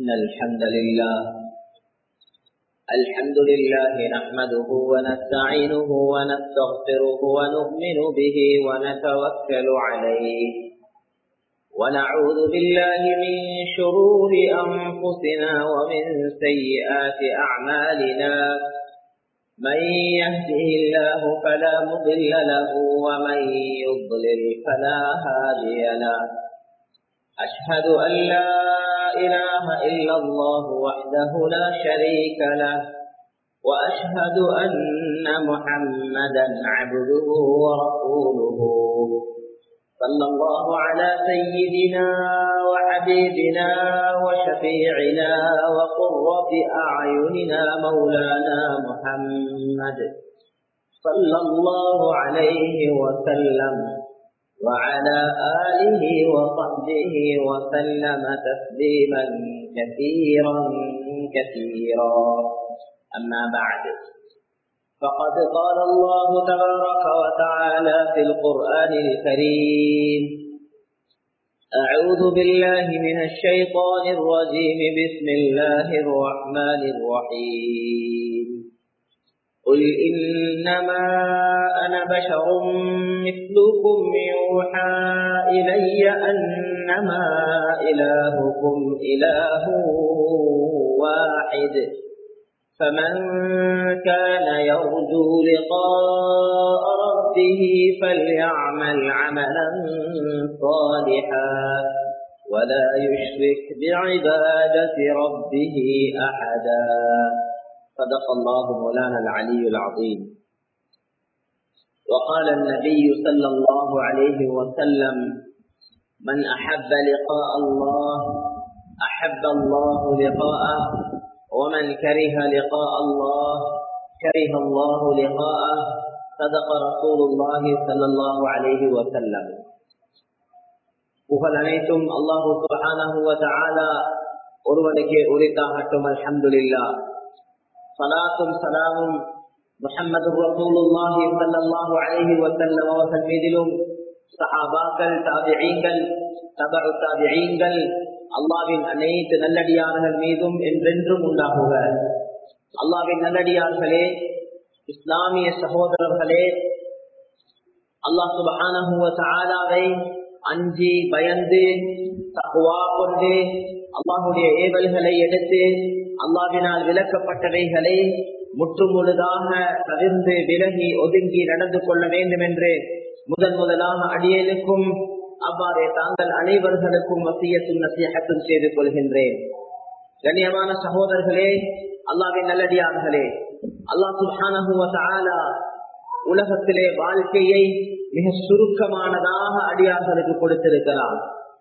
إن الحمد لله الحمد لله نحمده ونستعينه ونستغفره ونؤمن به ونتوكل عليه ونعوذ بالله من شرور أنفسنا ومن سيئات أعمالنا من يهده الله فلا مضل له ومن يضلل فلا هادي له أشهد أن لا إله إلا الله وحده لا شريك له وأشهد أن محمدا عبده ورسوله صلى الله على سيدنا وحبيبنا وشفيعنا وقرة أعيننا مولانا محمد صلى الله عليه وسلم وعلى آله وصحبه وسلم تسليما كثيرا كثيرا أما بعد فقد قال الله تبارك وتعالى في القرآن الكريم أعوذ بالله من الشيطان الرجيم بسم الله الرحمن الرحيم قل إنما أنا بشر مثلكم يوحى إلي أنما إلهكم إله واحد فمن كان يرجو لقاء ربه فليعمل عملا صالحا ولا يشرك بعبادة ربه أحدا صدق الله مولانا العلي العظيم وقال النبي صلى الله عليه وسلم من أحب لقاء الله أحب الله لقاءه ومن كره لقاء الله كره الله لقاءه صدق رسول الله صلى الله عليه وسلم புகழ் அனைத்தும் அல்லாஹு சுபஹானஹு வ தஆலா ஒருவனுக்கே உரித்தாகட்டும் அல்ஹம்துலில்லா சலாத்தும் சலாமும் முஹம்மது ரசூலுல்லாஹி ஸல்லல்லாஹு அலைஹி வஸல்லம் அவர்கள் மீதிலும் சஹாபாக்கள் தாபிஈங்கள் தபஉ தாபிஈங்கள் அல்லாவின் அனைத்து நல்லடியார்கள் மீதும் என்றென்றும் உண்டாகுக அல்லாவின் நல்லடியார்களே இஸ்லாமிய சகோதரர்களே அல்லாஹ் சுபஹானஹு வ தஆலாவை அஞ்சி பயந்து தக்குவா கொண்டு அல்லாஹுடைய ஏவல்களை எடுத்து அல்லாவினால் விளக்கப்பட்டவைகளை முற்றுமுழுதாக தவிர்ந்து விலகி ஒதுங்கி நடந்து கொள்ள வேண்டும் என்று முதன் முதலாக அடியலுக்கும் அவ்வாறே தாங்கள் அனைவர்களுக்கும் வசியத்தும் நசியகத்தும் செய்து கொள்கின்றேன் கண்ணியமான சகோதரர்களே அல்லாவின் நல்லடியார்களே அல்லாஹ் சுல்ஹானஹுவ உலகத்திலே வாழ்க்கையை மிக சுருக்கமானதாக அடியார்களுக்கு கொடுத்திருக்கிறார்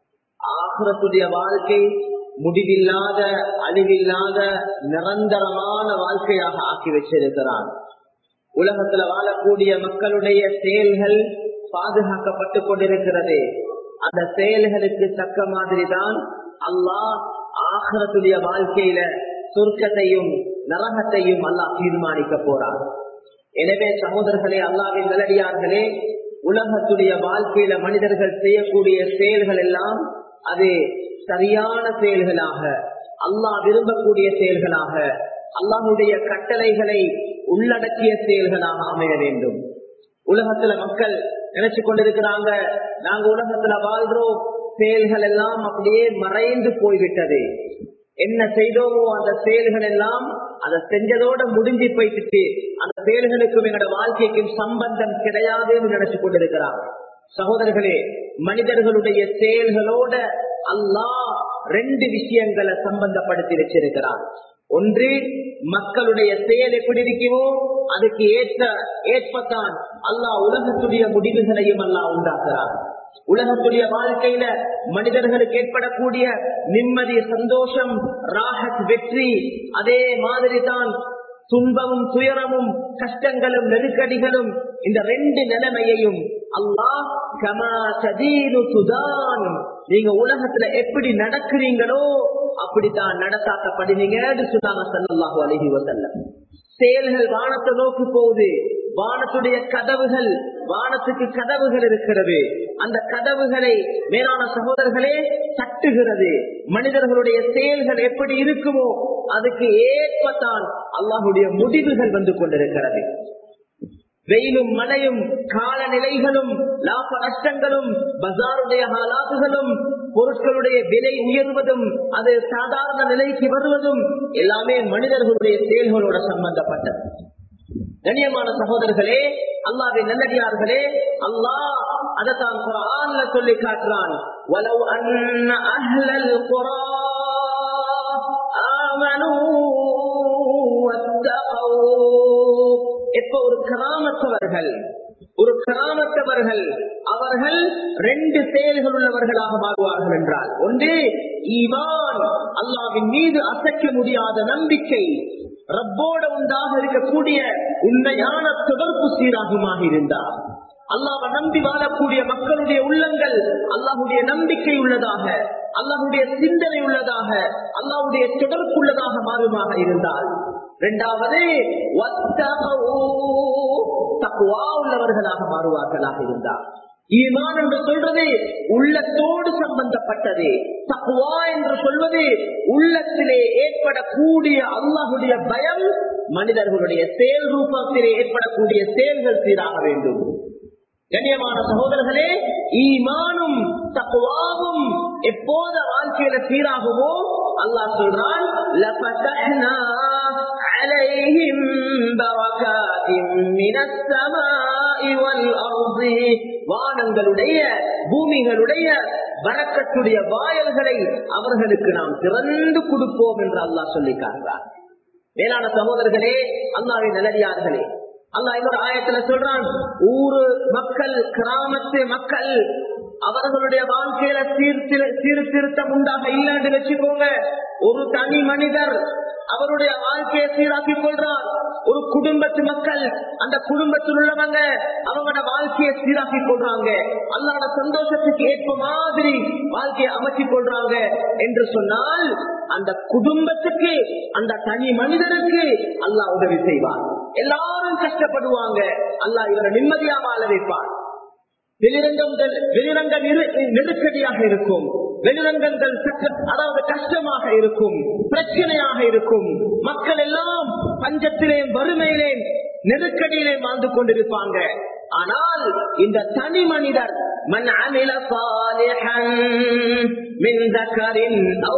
ஆசுரத்துடைய வாழ்க்கை முடிவில்லாத அழிவில்லாத நிரந்தரமான வாழ்க்கையாக ஆக்கி வச்சிருக்கிறான் உலகத்துல வாழக்கூடிய மக்களுடைய செயல்கள் பாதுகாக்கப்பட்டு கொண்டிருக்கிறது அந்த செயல்களுக்கு தக்க மாதிரி தான் அல்லாஹ் ஆகரத்துடைய வாழ்க்கையில சொர்க்கத்தையும் நரகத்தையும் அல்லாஹ் தீர்மானிக்க போறார் எனவே சகோதரர்களே அல்லாவின் நல்லடியார்களே உலகத்துடைய வாழ்க்கையில மனிதர்கள் செய்யக்கூடிய செயல்கள் எல்லாம் அது சரியான செயல்களாக அல்லாஹ் விரும்பக்கூடிய செயல்களாக அல்லாஹுடைய கட்டளைகளை உள்ளடக்கிய செயல்களாக அமைய வேண்டும் உலகத்துல மக்கள் நினைச்சு கொண்டிருக்கிறாங்க நாங்க உலகத்துல வாழ்றோம் செயல்கள் எல்லாம் அப்படியே மறைந்து போய்விட்டது என்ன செய்தோமோ அந்த செயல்கள் எல்லாம் அதை செஞ்சதோட முடிஞ்சு போயிட்டு அந்த செயல்களுக்கும் எங்களோட வாழ்க்கைக்கும் சம்பந்தம் கிடையாதுன்னு நினைச்சு கொண்டிருக்கிறாங்க சகோதரர்களே மனிதர்களுடைய செயல்களோட அல்லாஹ் ரெண்டு விஷயங்களை சம்பந்தப்படுத்தி வச்சிருக்கிறார் ஒன்று மக்களுடைய செயல் எப்படி இருக்குமோ அதுக்கு ஏற்ற ஏற்பத்தான் அல்லாஹ் உலகத்துடைய முடிவுகளையும் அல்லாஹ் உண்டாக்குறார் உலகத்துடைய வாழ்க்கையில மனிதர்களுக்கு ஏற்படக்கூடிய நிம்மதி சந்தோஷம் ராகத் வெற்றி அதே மாதிரி தான் துன்பமும் துயரமும் கஷ்டங்களும் நெருக்கடிகளும் இந்த ரெண்டு நிலைமையையும் அல்லாஹ் கமா சதீனு சுதான் நீங்க உலகத்துல எப்படி நடக்கிறீங்களோ அப்படித்தான் நடத்தாக்கப்படுவீங்கன்னு சொன்னாங்க சல்லாஹு அலஹி வசல்லம் செயல்கள் வானத்தை நோக்கி போகுது வானத்துடைய கதவுகள் வானத்துக்கு கதவுகள் இருக்கிறது அந்த கதவுகளை மேலான சகோதரர்களே தட்டுகிறது மனிதர்களுடைய செயல்கள் எப்படி இருக்குமோ அதுக்கு ஏற்பத்தான் அல்லாஹுடைய முடிவுகள் வந்து கொண்டிருக்கிறது வெயிலும் மழையும் காலநிலைகளும் லாப நஷ்டங்களும் பஜாருடைய ஹாலாத்துகளும் பொருட்களுடைய விலை உயர்வதும் அது சாதாரண நிலைக்கு வருவதும் எல்லாமே மனிதர்களுடைய செயல்களோட சம்பந்தப்பட்டது கண்ணியமான சகோதரர்களே அல்லாவின் நல்லடியார்களே அல்லாஹ் அதைத்தான் குரான்ல சொல்லி காட்டுறான் وَلَوْ أَنَّ أَهْلَ الْقُرَىٰ آمَنُوا وَاتَّقَوْا எப்ப ஒரு கிராமத்தவர்கள் ஒரு கிராமத்தவர்கள் அவர்கள் ரெண்டு செயல்கள் உள்ளவர்களாக மாறுவார்கள் என்றால் ஒன்று ஈமான் அல்லாவின் மீது அசைக்க முடியாத நம்பிக்கை ரப்போட உண்டாக இருக்கக்கூடிய உண்மையான தொடர்பு சீராகுமாக இருந்தார் அல்லாவை நம்பி வாழக்கூடிய மக்களுடைய உள்ளங்கள் அல்லாஹுடைய நம்பிக்கை உள்ளதாக அல்லாஹுடைய சிந்தனை உள்ளதாக அல்லாஹுடைய தொடர்பு உள்ளதாக மாறுமாக இருந்தால் இரண்டாவது தக்குவா உள்ளவர்களாக மாறுவார்களாக இருந்தார் ஈமான் என்று சொல்றது உள்ளத்தோடு சம்பந்தப்பட்டது தக்குவா என்று சொல்வது உள்ளத்திலே ஏற்படக்கூடிய அல்லாஹுடைய பயம் மனிதர்களுடைய செயல் ரூபத்திலே ஏற்படக்கூடிய செயல்கள் சீராக வேண்டும் கண்ணியமான சகோதரர்களே ஈமானும் தக்குவாவும் எப்போத வாழ்க்கையில சீராகுமோ அல்லாஹ் சொல்றான் لَفَتَحْنَا عَلَيْهِمْ بَرَكَاتٍ مِّنَ السَّمَاءِ وَالْأَرْضِ வானங்களுடைய பூமிகளுடைய வரக்கத்துடைய வாயல்களை அவர்களுக்கு நாம் திறந்து கொடுப்போம் என்று அல்லாஹ் சொல்லி காட்டுறார் மேலான சகோதரர்களே அல்லாவின் நல்லடியார்களே அல்லாஹ் இன்னொரு ஆயத்துல சொல்றான் ஊரு மக்கள் கிராமத்து மக்கள் அவர்களுடைய வாழ்க்கையில சீர்திருத்தம் உண்டாக இல்லைன்னு வச்சுக்கோங்க ஒரு தனி மனிதர் அவருடைய வாழ்க்கையை சீராக்கி கொள்றார் ஒரு குடும்பத்து மக்கள் அந்த குடும்பத்தில் உள்ளவங்க அவங்களோட வாழ்க்கையை சீராக்கி கொள்றாங்க அல்லாட சந்தோஷத்துக்கு ஏற்ப மாதிரி வாழ்க்கையை அமைச்சு கொள்றாங்க என்று சொன்னால் அந்த குடும்பத்துக்கு அந்த தனி மனிதனுக்கு அல்லாஹ் உதவி செய்வார் எல்லாரும் கஷ்டப்படுவாங்க அல்லாஹ் இவரை நிம்மதியா வாழ வைப்பார் வெளிரங்கங்கள் வெளிரங்க நெருக்கடியாக இருக்கும் வெளிரங்கங்கள் அதாவது கஷ்டமாக இருக்கும் பிரச்சனையாக இருக்கும் மக்கள் எல்லாம் பஞ்சத்திலே வறுமையிலே நெருக்கடியிலே வாழ்ந்து கொண்டிருப்பாங்க ஆனால் இந்த தனி மனிதர் من عمل صالحا من ذكر او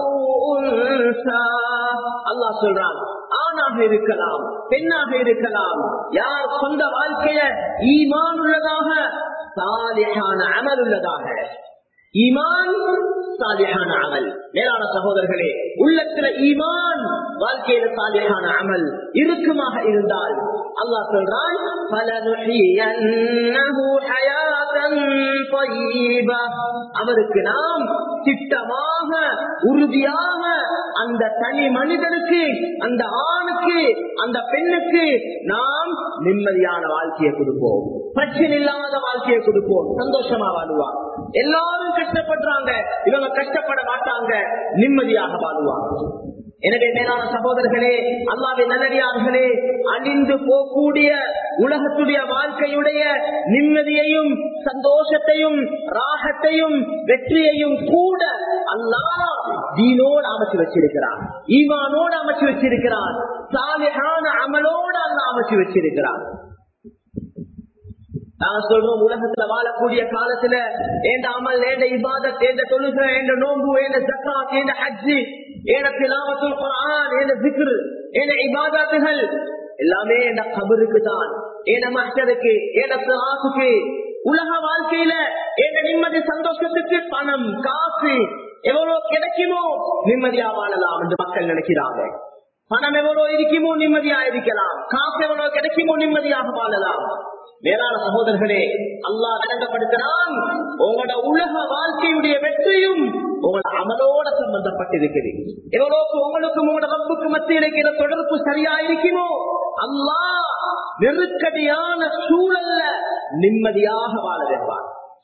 انثى அல்லாஹ் சொல்றான் ஆணாக இருக்கலாம் பெண்ணாக இருக்கலாம் யார் சொந்த வாழ்க்கைய ஈமான் உள்ளதாக சாலிஹான அமல் உள்ளதாக ஈமான் சாலிஹான அமல் மேலான சகோதரர்களே உள்ளத்துல ஈமான் வாழ்க்கையில சாலிஹான அமல் இருக்குமாக இருந்தால் அல்லாஹ் சொல்றான் அவருக்கு நாம் திட்டமாக உறுதியாக அந்த தனி மனிதனுக்கு அந்த ஆணுக்கு அந்த பெண்ணுக்கு நாம் நிம்மதியான வாழ்க்கையை கொடுப்போம் பிரச்சனை இல்லாத வாழ்க்கையை கொடுப்போம் சந்தோஷமா வாழுவாங்க எல்லாரும் கஷ்டப்படுறாங்க இவங்க கஷ்டப்பட மாட்டாங்க நிம்மதியாக வாழுவாங்க எனவே மேலான சகோதரர்களே அல்லாவின் நல்லடியார்களே அழிந்து போகக்கூடிய உலகத்துடைய வாழ்க்கையுடைய நிம்மதியையும் சந்தோஷத்தையும் ராகத்தையும் வெற்றியையும் கூட அல்லாஹ் தீனோடு அமைச்சு வச்சிருக்கிறான் ஈமானோடு அமைச்சு வச்சிருக்கிறான் சாலிஹான அமலோடு அல்ல அமைச்சு வச்சிருக்கிறான் நாங்க சொல்றோம் உலகத்துல வாழக்கூடிய காலத்துல ஏண்ட அமல் ஏண்ட இபாதத் ஏண்ட தொழுகை ஏண்ட நோம்பு ஏண்ட ஜக்காத் ஏண்ட ஹஜ்ஜி ஏண்ட திலாவத்துல் குர்ஆன் ஏண்ட ஜிக்ர் ஏண்ட இபாதத்துகள் எல்லாமே என் கபருக்கு தான் ஏன மஸ்டருக்கு ஏன சிராசுக்கு உலக வாழ்க்கையில ஏன நிம்மதி சந்தோஷத்துக்கு பணம் காசு எவ்வளவு கிடைக்குமோ நிம்மதியா வாழலாம் என்று மக்கள் நினைக்கிறாங்க பணம் எவ்வளவு இருக்குமோ நிம்மதியா இருக்கலாம் காசு எவ்வளவு கிடைக்குமோ நிம்மதியாக வாழலாம் வேளாண் சகோதரர்களே அல்லாஹ் விளங்கப்படுத்துறான் உங்களோட உலக வாழ்க்கையுடைய வெற்றியும் உங்களோட அமலோட சம்பந்தப்பட்டிருக்குது எவ்வளவுக்கு உங்களுக்கும் உங்களோட ரப்புக்கு மத்தியில் இருக்கிற தொடர்பு சரியா இருக்குமோ அல்லாஹ் நெருக்கடியான சூழல்ல நிம்மதியாக வாழ வைப்பான்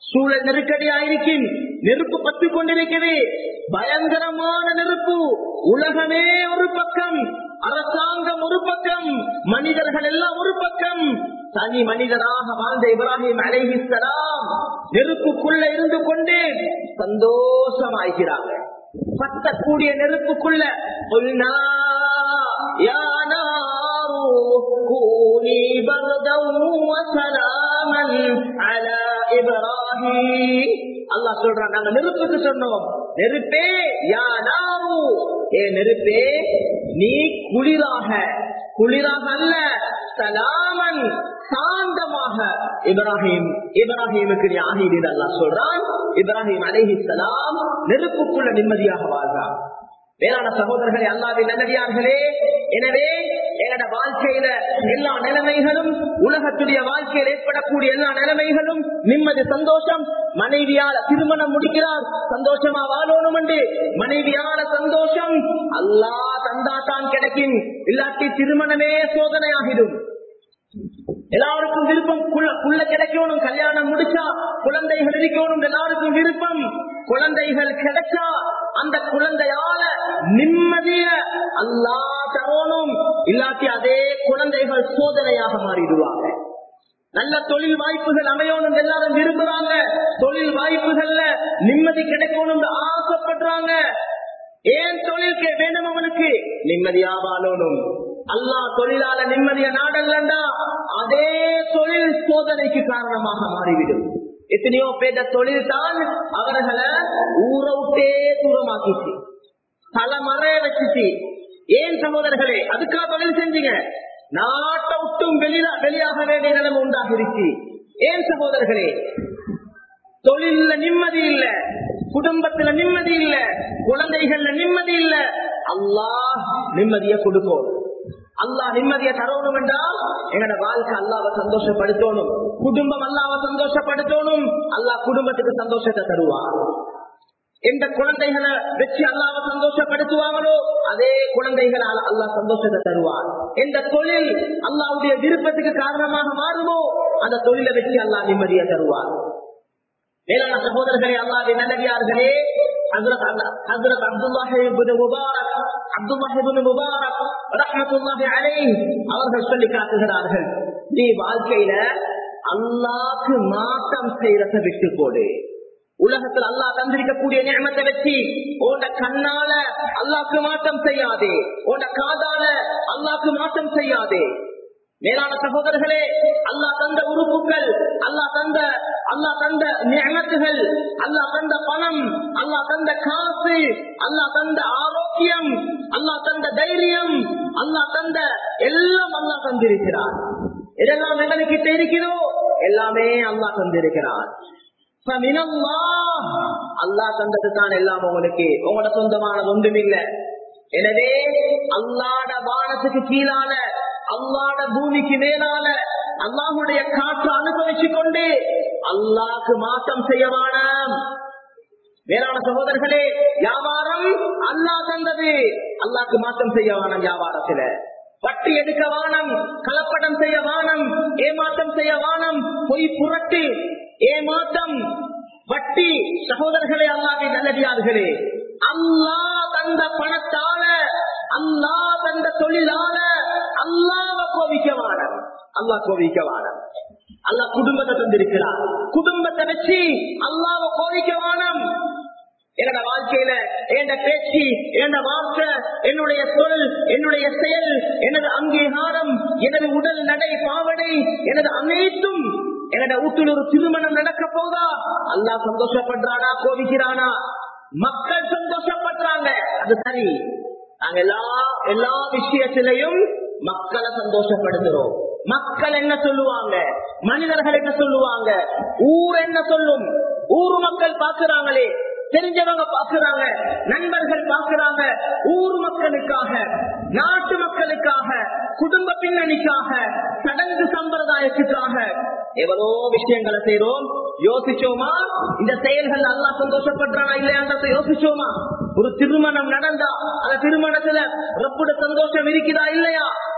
சூழல் நெருக்கடியா இருக்கும் நெருப்பு பத்து கொண்டிருக்கிறது பயங்கரமான நெருப்பு உலகமே ஒரு பக்கம் அரசாங்கம் ஒரு பக்கம் மனிதர்கள் எல்லாம் ஒரு பக்கம் தனி மனிதராக வாழ்ந்த இப்ராஹிம் அலைஹிஸ்ஸலாம் நெருப்புக்குள்ள இருந்து கொண்டு சந்தோஷமாகிறாங்க பத்தக்கூடிய நெருப்புக்குள்ள قُلْنَا يَا نَارُ كُونِي بَرْدًا وَسَلَامًا عَلَى إِبْرَاهِيمَ அல்லாஹ் சொல்றான் நாங்க நெருப்புக்கு சொன்னோம் நெருப்பே யா நாரு ஏ நெருப்பே நீ குளிராக குளிராக அல்ல சலாமன் சாந்தமாக இப்ராஹிம் இப்ராஹிமுக்கு நீ ஆகிடு அல்லாஹ் சொல்றான் இப்ராஹிம் அலைஹி சலாம் நெருப்புக்குள்ள நிம்மதியாக வாழ்றான் வேளாண் சகோதரர்களே அல்லாவின் நல்லடியார்களே எனவே எங்களோட வாழ்க்கையில எல்லா நிலைமைகளும் உலகத்துடைய வாழ்க்கையில் ஏற்படக்கூடிய எல்லா நிலைமைகளும் நிம்மதி சந்தோஷம் மனைவியால திருமணம் முடிக்கிறார் சந்தோஷமா வாழணும் என்று மனைவியான சந்தோஷம் அல்லா தந்தா தான் கிடைக்கும் இல்லாட்டி திருமணமே சோதனையாகிடும் எல்லாருக்கும் விருப்பம் புள்ள கிடைக்கணும் கல்யாணம் முடிச்சா குழந்தைகள் இருக்கணும் எல்லாருக்கும் விருப்பம் குழந்தைகள் கிடைச்சா அந்த குழந்தையால நிம்மதிய அல்லா தரணும் இல்லாட்டி அதே குழந்தைகள் சோதனையாக மாறிடுவாங்க நல்ல தொழில் வாய்ப்புகள் அமையணும் எல்லாரும் விரும்புறாங்க தொழில் வாய்ப்புகள்ல நிம்மதி கிடைக்கணும் ஆசைப்படுறாங்க ஏன் தொழில் வேணும் அவனுக்கு நிம்மதியா வாழணும் அல்லா தொழிலாள நிம்மதிய நாடல்லண்டா அதே தொழில் சோதனைக்கு காரணமாக மாறிவிடும் எத்தனையோ பேர தொழில் தான் அவர்களை ஊற விட்டே தூரமாக்கிச்சு தலைமறைய வச்சுச்சு ஏன் சகோதரர்களே அதுக்காக தொழில் செஞ்சீங்க நாட்டை விட்டும் வெளியில வெளியாக வேண்டிய நிலைமை உண்டாகிருச்சு ஏன் சகோதரர்களே தொழில நிம்மதி இல்ல குடும்பத்துல நிம்மதி இல்ல குழந்தைகள்ல நிம்மதி இல்ல அல்லாஹ் நிம்மதியை கொடுக்கும் அல்லாஹ் நிம்மதியை தரணும் என்றால் எங்களோட வாழ்க்கை அல்லாவை சந்தோஷப்படுத்தணும் குடும்பம் அல்லாவை சந்தோஷப்படுத்தணும் அல்லாஹ் குடும்பத்துக்கு சந்தோஷத்தை தருவான் எந்த குழந்தைகளை வச்சு அல்லாவை சந்தோஷப்படுத்துவாங்களோ அதே குழந்தைகளால் அல்லாஹ் சந்தோஷத்தை தருவார் எந்த தொழில் அல்லாவுடைய விருப்பத்துக்கு காரணமாக மாறுமோ அந்த தொழிலை வச்சு அல்லாஹ் நிம்மதியை தருவார் மேலான சகோதரர்களே அல்லாவின் நல்லடியார்களே ஹசரத் ஹசரத் அப்துல்லாஹி இப்னு முபாரக் அப்துல்லாஹி இப்னு முபாரக் ரஹ்மத்துல்லாஹி அலைஹி அவர்கள் சொல்லி காட்டுகிறார்கள் நீ வாழ்க்கையில அல்லாஹ்க்கு மாற்றம் செய்யறத விட்டு போடு உலகத்தில் அல்லாஹ் தந்திருக்கக்கூடிய நியமத்தை வச்சு உன்ட கண்ணால அல்லாஹ்க்கு மாற்றம் செய்யாதே உன்ட காதால அல்லாஹ்க்கு மாற்றம் செய்யாதே மேலான சகோதரர்களே அல்லாஹ் தந்த உறுப்புகள் அல்லாஹ் தந்த அல்லாஹ் தந்த நியமத்துகள் அல்லாஹ் தந்த பணம் அல்லாஹ் தந்த காசு அல்லாஹ் தந்த ஆரோக்கியம் அல்லாஹ் தந்த தைரியம் அல்லாஹ் தந்த எல்லாம் அல்லாஹ் தந்திருக்கிறார் இதெல்லாம் எங்களுக்கு இருக்கிறோ எல்லாமே அல்லாஹ் தந்திருக்கிறார் அல்லாஹ் தந்தது தான் எல்லாம் உங்களுக்கு உங்களோட சொந்தமானது ஒன்றுமில்ல எனவே அல்லாட வானத்துக்கு கீழான அல்லாட பூமிக்கு மேலால அல்லாஹுடைய காற்று அனுபவிச்சு கொண்டு அல்லாஹ்க்கு மாற்றம் செய்யவான வேளாண் சகோதரர்களே வியாபாரம் அல்லாஹ் தந்தது அல்லாஹ்க்கு மாற்றம் செய்யவான வியாபாரத்துல வட்டி எடுக்க வானம் கலப்படம் செய்ய வானம் ஏமாற்றம் செய்ய வானம் பொய் புரட்டு ஏமாற்றம் வட்டி சகோதரர்களே அல்லாவின் நல்லடியார்களே அல்லாஹ் தந்த பணத்தால அல்லாஹ் தந்த தொழிலால அல்லாவ கோவிக்கவான அல்லாஹ் கோவிக்கவான அல்லாஹ் குடும்பத்தை தந்திருக்கிறார் குடும்பத்தை வச்சு அல்லாவ கோவிக்கவானம் என்னோட வாழ்க்கையில என் பேச்சு என் வார்த்தை என்னுடைய சொல் என்னுடைய செயல் எனது அங்கீகாரம் எனது உடல் நடை பாவடை எனது அனைத்தும் என்னோட வீட்டில் ஒரு திருமணம் நடக்க போதா அல்லா சந்தோஷப்படுறானா கோவிக்கிறானா மக்கள் சந்தோஷப்படுறாங்க அது சரி நாங்க எல்லா எல்லா விஷயத்திலையும் மக்களை சந்தோஷப்படுத்துறோம் மக்கள் என்ன சொல்லுவாங்க மனிதர்கள் என்ன சொல்லுவாங்க ஊர் என்ன சொல்லும் ஊர் மக்கள் பாக்குறாங்களே தெரிஞ்சவங்க பாக்குறாங்க நண்பர்கள் பாக்குறாங்க ஊர் மக்களுக்காக நாட்டு மக்களுக்காக குடும்ப பின்னணிக்காக சடங்கு சம்பிரதாயத்துக்காக எவ்வளோ விஷயங்களை செய்யறோம் யோசிச்சோமா இந்த செயல்கள் நல்லா சந்தோஷப்படுறானா இல்லையான்றத யோசிச்சோமா ஒரு திருமணம் நடந்தா அந்த திருமணத்துல ரொம்ப சந்தோஷம் இருக்குதா இல்லையா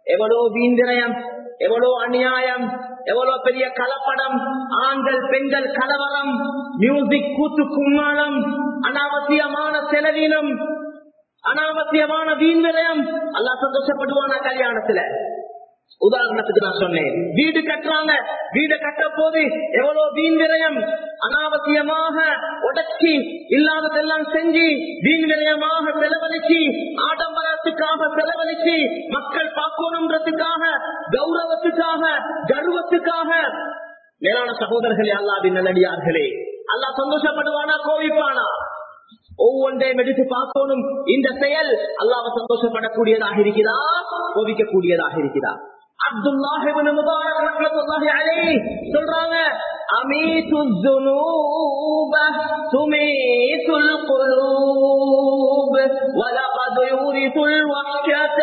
எவ்வளவு வீந்திரயம் எவ்வளவு அநியாயம் எவ்வளவு பெரிய கலப்படம் ஆண்கள் பெண்கள் கலவரம் மியூசிக் கூத்து கும்மாளம் அனாவசியமான செலவீனம் அனாவசியமான வீண்விரயம் அல்லா சந்தோஷப்படுவானா கல்யாணத்துல உதாரணத்துக்கு நான் சொன்னேன் வீடு கட்டுறாங்க வீடு கட்ட போது எவ்வளவு வீண் விரயம் அனாவசியமாக உடச்சி இல்லாததெல்லாம் செஞ்சு வீண் விரயமாக செலவழிச்சு ஆடம்பரத்துக்காக செலவழிச்சு மக்கள் பார்க்கணுன்றதுக்காக கௌரவத்துக்காக கர்வத்துக்காக மேலான சகோதரர்களே அல்லாவின் நல்லடியார்களே அல்லா சந்தோஷப்படுவானா கோவிப்பானா ஒவ்வொன்றையும் எடுத்து பார்க்கணும் இந்த செயல் அல்லாவ சந்தோஷப்படக்கூடியதாக இருக்கிறதா கோவிக்கக்கூடியதாக இருக்கிறதா அப்துல்லாஹிபின் முபாரக் ரஹ்மத்துல்லாஹி அலைஹி சொல்றாங்க அமீது الذنوب تميت القلوب ولقد يورث الوحشة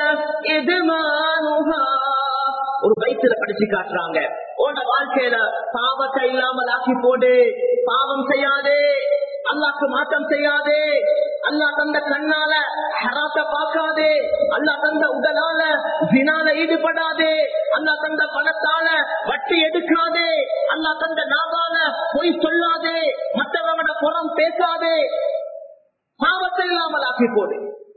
إدمانها ஒரு வயிற்றுல படிச்சு காட்டுறாங்க உன வாழ்க்கையில பாவத்தை இல்லாமல் ஆக்கி போடு பாவம் செய்யாதே அல்லாக்கு மாற்றம் செய்யாதே அல்லா தந்த கண்ணால ஹராத்த பார்க்காதே அல்லா தந்த உடலால வினால ஈடுபடாதே அல்லா தந்த பணத்தால வட்டி எடுக்காதே அல்லா தந்த நாவால பொய் சொல்லாதே மற்றவங்களோட புறம் பேசாதே பாவத்தை இல்லாமல் ஆக்கி போடு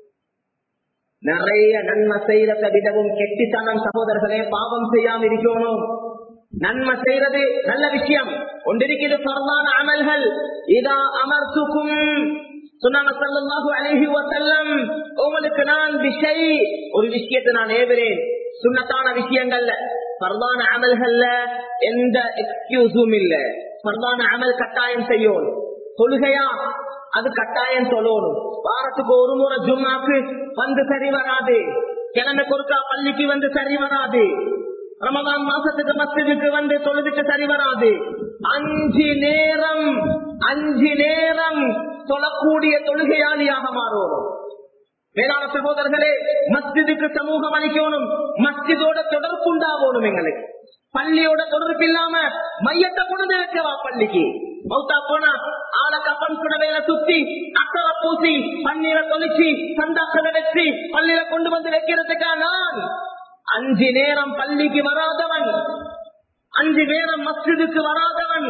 நிறைய நன்மை செய்யறத விடவும் கெட்டித்தனம் சகோதரர்களே பாவம் செய்யாம இருக்கணும் நன்மை செய்யறது நல்ல விஷயம் ஒன்றிருக்கிறது பரவான அமல்கள் இதா அமர்த்துக்கும் சொன்னாங்க சல்லல்லாஹு அலைஹி வஸல்லம் உங்களுக்கு நான் விஷய் ஒரு விஷயத்தை நான் ஏவுறேன் சுண்ணத்தான விஷயங்கள்ல பரவான அமல்கள்ல எந்த எக்ஸ்கியூஸும் இல்ல பரவான அமல் கட்டாயம் செய்யணும் தொழுகையா அது கட்டாயம் சொல்லணும் வாரத்துக்கு ஒரு முறை ஜும்மாக்கு வந்து சரி வராது கிழமை கொடுக்கா பள்ளிக்கு வந்து சரி வராது ரமதான் மாசத்துக்கு மஸ்ஜிதுக்கு வந்து தொழுதுக்கு சரி வராது அஞ்சு நேரம் அஞ்சு நேரம் தொழக்கூடிய தொழுகையாளியாக மாறணும் வேளாண் சகோதரர்களே மஸ்ஜிதுக்கு சமூகம் அளிக்கணும் மஸ்ஜிதோட தொடர்பு உண்டாகணும் எங்களுக்கு பள்ளியோட தொடர்பு இல்லாம மையத்தை கொண்டு வைக்கவா பள்ளிக்கு மௌத்தா போனா ஆளை கப்பன் குடவையில சுத்தி அக்கறை பூசி பன்னீரை தொலைச்சி சந்தாக்கள் அடைச்சி பள்ளியில கொண்டு வந்து வைக்கிறதுக்கா நான் அஞ்சு நேரம் பள்ளிக்கு வராதவன் அஞ்சு நேரம் மஸ்ஜிதுக்கு வராதவன்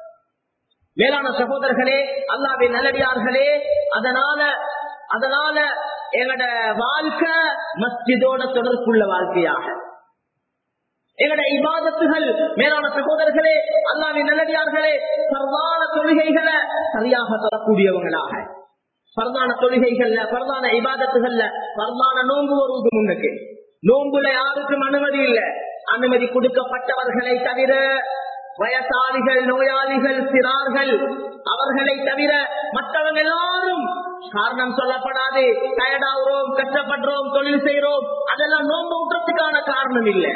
மேலான சகோதரர்களே அல்லாவின் நல்லடியார்களே அதனால அதனால எங்கட வாழ்க்கை மஸ்ஜிதோட தொடர்புள்ள வாழ்க்கையாக எங்கட இபாதத்துகள் மேலான சகோதரர்களே அல்லாவின் நல்லடியார்களே சர்வான தொழுகைகளை சரியாக தரக்கூடியவங்களாக பரதான தொழுகைகள்ல பரதான இபாதத்துகள்ல பரதான நோன்பு வருவது முன்னுக்கு நோன்புல யாருக்கும் அனுமதி இல்ல அனுமதி கொடுக்கப்பட்டவர்களை தவிர வயசாளிகள் நோயாளிகள் சிறார்கள் அவர்களை தவிர மற்றவங்க எல்லாரும் காரணம் சொல்லப்படாது டயர்டாகிறோம் கஷ்டப்படுறோம் தொழில் செய்யறோம் அதெல்லாம் நோன்பு விட்டுறதுக்கான காரணம் இல்ல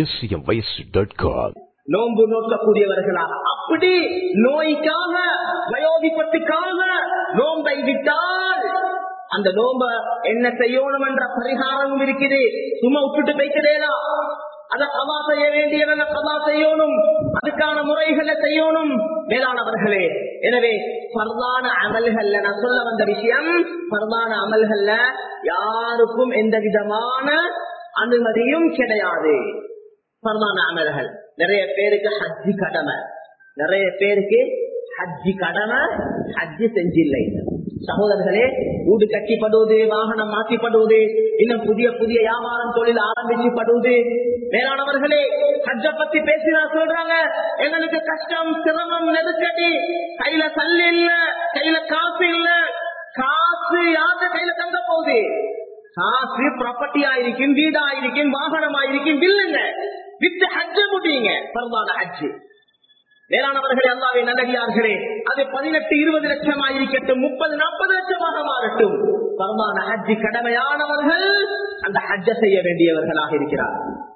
acmvoice.com நோன்பு நோக்கக்கூடியவர்களாக அப்படி நோய்க்காக வயோதிப்பத்துக்காக நோன்பை விட்டால் அந்த நோம்ப என்ன செய்யணும் என்ற பரிகாரமும் இருக்குது சும்மா விட்டுட்டு வைக்கிறேனா அதை கதா செய்ய வேண்டியவங்க கதா செய்யணும் அதுக்கான முறைகளை செய்யணும் மேலானவர்களே எனவே பரதான அமல்கள்ல நான் சொல்ல வந்த விஷயம் பரதான அமல்கள்ல யாருக்கும் எந்த விதமான அனுமதியும் கிடையாது பரதான அமல்கள் நிறைய பேருக்கு ஹஜ்ஜி கடமை நிறைய பேருக்கு ஹஜ்ஜி கடமை ஹஜ்ஜி செஞ்சில்லை சகோதரர்களே வீடு கட்டிப்படுவது வாகனம் மாற்றிப்படுவது இன்னும் புதிய புதிய வியாபாரம் தொழில் ஆரம்பிச்சுப்படுவது மேலானவர்களே ஹஜ்ஜ பத்தி பேசினா சொல்றாங்க எங்களுக்கு கஷ்டம் சிரமம் நெருக்கடி கையில தள்ளு இல்ல கையில காசு இல்ல காசு யாரு கையில தங்க போகுது காசு ப்ராப்பர்ட்டி ஆயிருக்கும் வீடு ஆயிருக்கும் வாகனம் ஆயிருக்கும் வில்லுங்க வித்து ஹஜ்ஜ முடியுங்க பரவான ஹஜ்ஜு வேளாணவர்களே அல்லாவே நல்லடியார்களே அது பதினெட்டு இருபது லட்சம் ஆயிருக்கட்டும் முப்பது நாற்பது லட்சமாக மாறட்டும் பரவான ஹஜ்ஜி கடமையானவர்கள் அந்த ஹஜ்ஜ செய்ய வேண்டியவர்களாக இருக்கிறார்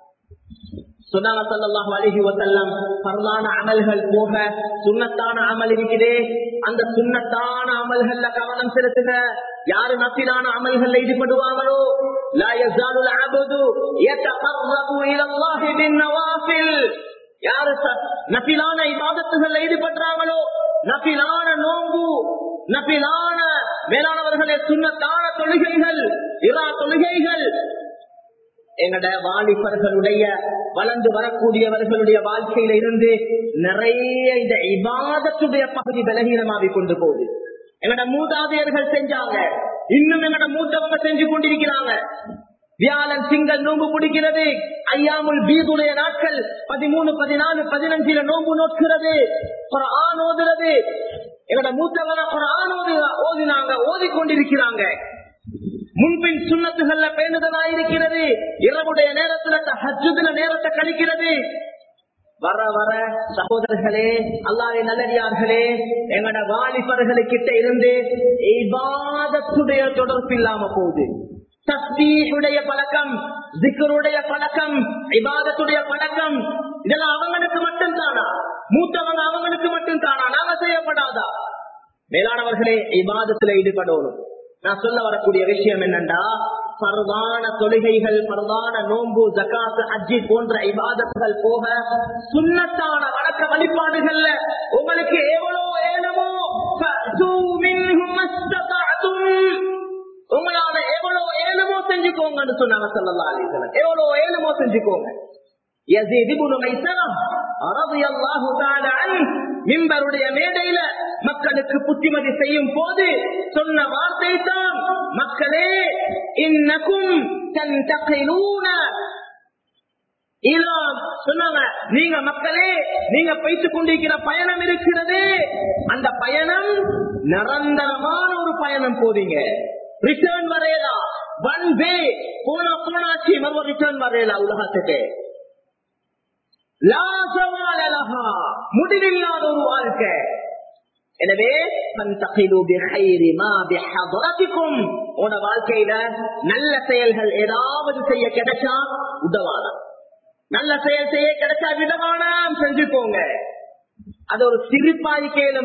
சொன்னாங்க சல்லாஹு அலிஹி வசல்லம் பரவான அமல்கள் போக சுண்ணத்தான அமல் இருக்குதே அந்த சுண்ணத்தான அமல்கள்ல கவனம் செலுத்துக யாரு நப்பிலான அமல்கள் ஈடுபடுவாங்களோ லா யஸாலுல் அபது யதகர்ரபு இலல்லாஹி பின்னவாஃபில் யாரு நபிலான இபாதத்துகள் ஈடுபடுறாங்களோ நபிலான நோம்பு நபிலான மேலானவர்களே சுண்ணத்தான தொழுகைகள் இரா தொழுகைகள் எங்கட வாலிபர்களுடைய வளர்ந்து வரக்கூடியவர்களுடைய வாழ்க்கையில இருந்து நிறைய இந்த இபாதத்துடைய பகுதி பலகீனமாகி கொண்டு போகுது எங்கட மூதாதையர்கள் செஞ்சாங்க இன்னும் எங்கட மூத்தவங்க செஞ்சு கொண்டிருக்கிறாங்க வியாழன் திங்கள் நோன்பு பிடிக்கிறது ஐயாமுல் பீதுடைய நாட்கள் பதிமூணு பதினாலு பதினஞ்சுல நோன்பு நோக்கிறது குரான் ஓதுறது எங்கட மூத்தவங்க குரான் ஓதி ஓதினாங்க ஓதிக்கொண்டிருக்கிறாங்க முன்பின் சுண்ணத்துகள்ல பேணுதலா இருக்கிறது இரவுடைய நேரத்துல ஹஜ்ஜுல நேரத்தை கழிக்கிறது வர வர சகோதரர்களே அல்லாவின் நல்லடியார்களே எங்கட வாலிபர்களுக்கிட்ட இருந்து இபாதத்துடைய தொடர்பு இல்லாம போகுது தஸ்பீஹுடைய பழக்கம் ஜிக்கருடைய பழக்கம் இபாதத்துடைய பழக்கம் இதெல்லாம் அவங்களுக்கு மட்டும் தானா மூத்தவங்க அவங்களுக்கு மட்டும் தானா நாங்க செய்யப்படாதா மேலானவர்களே இபாதத்துல ஈடுபடணும் நான் சொல்ல வரக்கூடிய விஷயம் என்னண்டா பரவான தொழுகைகள் பரவான நோன்பு ஜக்காத்து அஜி போன்ற இபாதத்துகள் போக சுண்ணத்தான வழக்க வழிபாடுகள்ல உங்களுக்கு எவ்வளவு ஏனமோ உங்களால எவ்வளவு ஏழுமோ செஞ்சுக்கோங்கன்னு சொன்னாங்க சொல்லலாம் அலிசலம் எவ்வளவு ஏழுமோ செஞ்சுக்கோங்க மிம்பருடைய மேடையில மக்களுக்கு புத்திமதி செய்யும் போது சொன்ன வார்த்தை தான் மக்களே இன்னக்கும் சொன்னாங்க நீங்க மக்களே நீங்க போய்த்துக் கொண்டிருக்கிற பயணம் இருக்கிறது அந்த பயணம் நிரந்தரமான ஒரு பயணம் போறீங்க ரிட்டர்ன் வரையலா ஒன் வே போனா போனாச்சு மறுபடியும் ரிட்டர்ன் வரையலா உலகத்துக்கு முடிவில்லாத ஒரு வாழ்க்கை எனவே உன வாழ்க்கையில நல்ல செயல்கள் ஏதாவது செய்ய கிடைச்சா உதவான நல்ல செயல் செய்ய கிடைச்சா விடவானாம் செஞ்சுக்கோங்க அது ஒரு சிரிப்பாய் கேளும்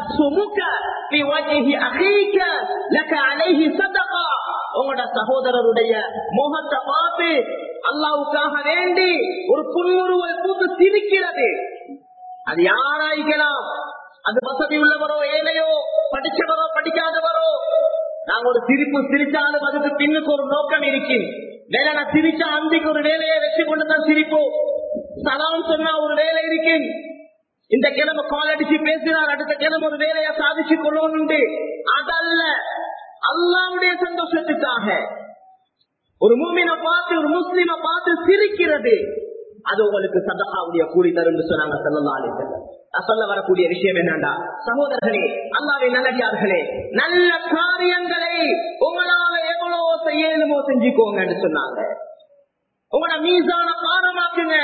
உங்களோட சகோதரருடைய முகத்தை பார்த்து அல்லாவுக்காக வேண்டி ஒரு புன்முறுவல் பூத்து சிரிக்கிறது அது யாராய்க்கலாம் அது வசதி உள்ளவரோ ஏழையோ படிச்சவரோ படிக்காதவரோ நாங்க ஒரு சிரிப்பு சிரிச்சாலும் அதுக்கு பின்னுக்கு ஒரு நோக்கம் இருக்கு வேலை நான் சிரிச்சா அந்திக்கு ஒரு வேலையை வச்சு கொண்டுதான் சிரிப்போம் சலாம் சொன்னா ஒரு வேலை இருக்கு இந்த கிழமை கால் அடிச்சு பேசினார் அடுத்த கிழமை ஒரு வேலையை சாதிச்சு கொள்ளணும் அதல்ல அல்லாவுடைய சந்தோஷத்துக்காக ஒரு மூமினை பார்த்து ஒரு முஸ்லிம பார்த்து சிரிக்கிறது அது உங்களுக்கு சதகாவுடைய கூலி தரும் சொன்னாங்க செல்லலாலே நான் சொல்ல வரக்கூடிய விஷயம் என்னண்டா சகோதரர்களே அல்லாவை நல்லடியார்களே நல்ல காரியங்களை உங்களால எவ்வளவு செய்யணுமோ செஞ்சுக்கோங்கன்னு சொன்னாங்க உங்களோட மீசான பாரமாக்குங்க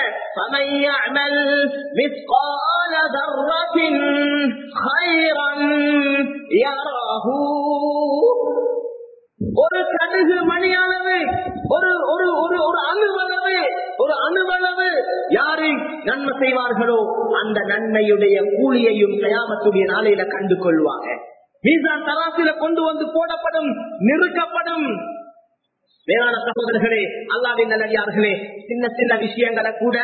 ஒரு கடுகு மணியானது ஒரு ஒரு ஒரு ஒரு அணுவளவு ஒரு அணுவளவு யாரு நன்மை செய்வார்களோ அந்த நன்மையுடைய கூலியையும் கயாமத்துடைய நாளையில கண்டு கொள்வாங்க மீசான் தராசில கொண்டு வந்து போடப்படும் நிறுக்கப்படும் வேளாண் சகோதரர்களே அல்லாவின் நல்லடியார்களே சின்ன சின்ன விஷயங்களை கூட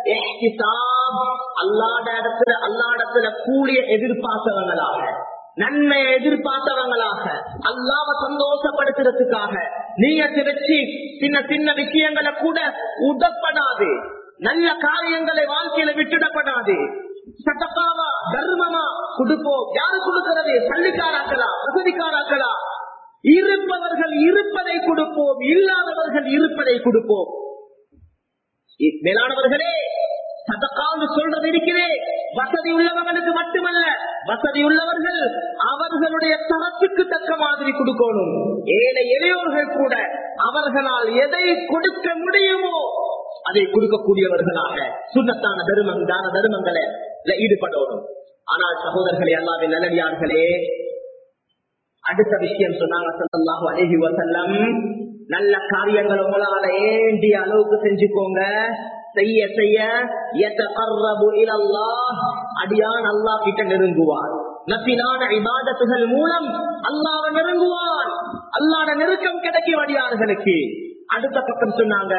அல்லாட இடத்துல அல்லாடத்துல கூலிய எதிர்பார்த்தவங்களாக நன்மையை எதிர்பார்த்தவங்களாக அல்லாவ சந்தோஷப்படுத்துறதுக்காக நீயத்தை வச்சு சின்ன சின்ன விஷயங்களை கூட உடப்படாது நல்ல காரியங்களை வாழ்க்கையில விட்டுடப்படாது சட்டக்காவா தர்மமா கொடுப்போம் யாரு கொடுக்கிறது சல்லிக்காராக்களா வசதிக்காராக்களா இருப்பவர்கள் இருப்பதை கொடுப்போம் இல்லாதவர்கள் இருப்பதை கொடுப்போம் மேலானவர்களே சதக்கான்னு சொல்றது இருக்கிறே வசதி உள்ளவர்களுக்கு மட்டுமல்ல வசதி உள்ளவர்கள் அவர்களுடைய தரத்துக்கு தக்க மாதிரி கொடுக்கணும் ஏழை எளியோர்கள் கூட அவர்களால் எதை கொடுக்க முடியுமோ அதை கொடுக்கக்கூடியவர்களாக சுண்ணத்தான தருமம் தான தருமங்களை ஈடுபடணும் ஆனால் சகோதரர்களே அல்லாவின் நல்லடியார்களே அடுத்த விஷயம் சொன்னாங்க சல்லாஹு அலஹி வசல்லம் நல்ல காரியங்கள் உங்களால ஏண்டிய அளவுக்கு செஞ்சுக்கோங்க செய்ய செய்ய அடியான் அல்லா கிட்ட நெருங்குவார் நப்பினான இபாதத்துகள் மூலம் அல்லாவ நெருங்குவான் அல்லாட நெருக்கம் கிடைக்கும் அடியார்களுக்கு அடுத்த பக்கம் சொன்னாங்க